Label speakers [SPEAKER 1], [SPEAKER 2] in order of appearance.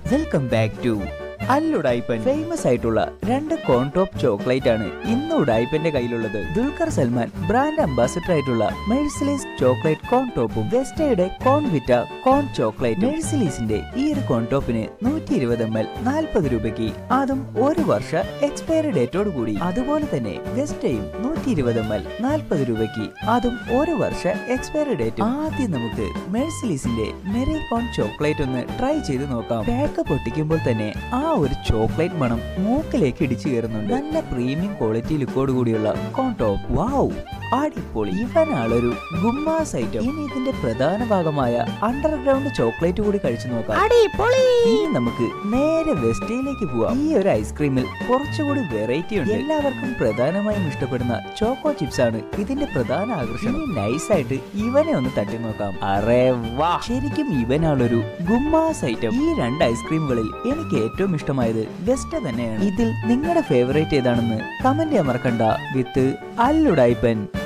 [SPEAKER 1] welcome back to അല്ലുടായ്പൻ famous ആയിട്ടുള്ള രണ്ട് കോൺ ടോപ്പ് ചോക്ലേറ്റ് ആണ് ഇന്ന് ഉടായ്പന്റെ കയ്യിലുള്ളത് ദുൽഖർ സൽമാൻ ബ്രാൻഡ് അംബാസിഡർ ആയിട്ടുള്ള മെഴ്സിലീസ് ചോക്ലേറ്റ് കോൺ ടോപ്പും വെസ്റ്റയുടെ കോൺ വിറ്റ കോൺ ചോക്ലേറ്റ് മെഴ്സിലീസിന്റെ ഈ ഒരു കോൺ ടോപ്പിന് നൂറ്റി ഇരുപത് എം എൽ നാൽപ്പത് രൂപയ്ക്ക് അതും ഒരു വർഷ എക്സ്പയറി ഡേറ്റോട് കൂടി അതുപോലെ തന്നെ വെസ്റ്റയും നൂറ്റി ഇരുപത് എം എൽ നാൽപ്പത് രൂപയ്ക്ക് അതും ഒരു വർഷ എക്സ്പയറി ഡേറ്റ് ആദ്യം നമുക്ക് മെഴ്സിലീസിന്റെ മെറി കോൺ ചോക്ലേറ്റ് ഒന്ന് ട്രൈ ചെയ്ത് നോക്കാം പാക്ക് പൊട്ടിക്കുമ്പോൾ തന്നെ ആ ഒരു ചോക്ലേറ്റ് മണം മൂക്കിലേക്ക് ഇടിച്ചു കയറുന്നുണ്ട് നല്ല പ്രീമിയം ക്വാളിറ്റി ലുക്കോട് കൂടിയുള്ള കോൺ ടോപ്പ് വാവ് അടിപൊളി ഇവനാളൊരു ഗുമ്മാസ് ഐറ്റം ഇനി ഇതിന്റെ പ്രധാന ഭാഗമായ അണ്ടർഗ്രൗണ്ട് ചോക്ലേറ്റ് കൂടി കഴിച്ചു നോക്കാം ഇനി നമുക്ക് നേരെ വെസ്റ്റയിലേക്ക് പോവാം ഈ ഒരു ഐസ്ക്രീമിൽ കുറച്ചുകൂടി വെറൈറ്റി ഉണ്ട് എല്ലാവർക്കും പ്രധാനമായും ഇഷ്ടപ്പെടുന്ന ചോക്കോ ചിപ്സ് ആണ് ഇതിന്റെ പ്രധാന ആകർഷണം നൈസ് ആയിട്ട് ഇവനെ ഒന്ന് തട്ടി നോക്കാം അറേ വാ ശരിക്കും ഇവനാളൊരു ഗുമ്മാസ് ഐറ്റം ഈ രണ്ട് ഐസ്ക്രീമുകളിൽ എനിക്ക് ഏറ്റവും ഇഷ്ടമായത് വെസ്റ്റ് തന്നെയാണ് ഇതിൽ നിങ്ങളുടെ ഫേവറേറ്റ് ഏതാണെന്ന് കമന്റ് ചെയ്യാൻ മറക്കണ്ട വിത്ത് അല്ലുടായ്പൻ